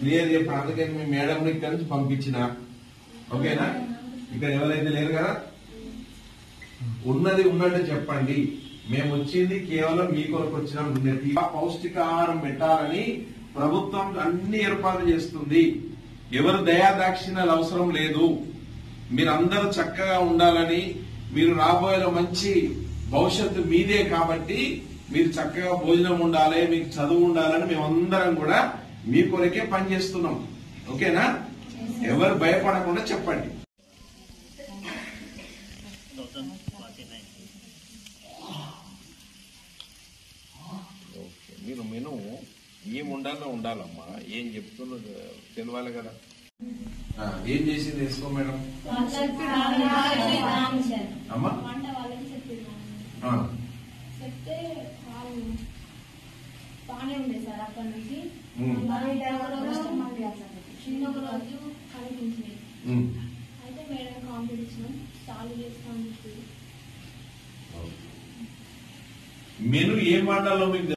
Clear చెప్పాను అందుకని మీ madam ఇక్కడ నుంచి పంపించిన ఓకేనా ఇక్కడ ఎవరైతే లేరు కదా ఉన్నది ఉన్నట్టు చెప్పండి మేము వచ్చింది కేవలం మీ కొరకు వచ్చినాం నిన్నటి పౌష్టికాహారం పెట్టాలని ప్రభుత్వం అన్ని ఏర్పాట్లు చేస్తుంది ఎవరు దయాదాక్షిణ్యాలు అవసరం లేదు మీరందరూ చక్కగా ఉండాలని మీరు రాబోయే మంచి భవిష్యత్తు మీదే కాబట్టి మీరు చక్కగా భోజనం ఉండాలి మీకు చదువు ఉండాలని మేమందరం కూడా మీ కొరకే పనిచేస్తున్నాం ఓకేనా ఎవరు భయపడకుండా చెప్పండి ఓకే మీరు మెను ఏం ఉండాలో ఉండాలమ్మా ఏం చెప్తున్నా తెలవాలి కదా ఆ, ఏం చేసింది వేసుకో మేడం అమ్మా వంట వాళ్ళకి చెప్పినాను ఆ, చెప్తే వాళ్ళు బాగానే ఉండే సార్ అప్పటి నుంచి ఉమ్, మరి ఒక రోజు చిన్న ఒక రోజు కనిపించింది ఉమ్. అయితే మేడం కాంపిటీషన్ చాలు చేస్తాను మెను ఏం వండాలో మీకు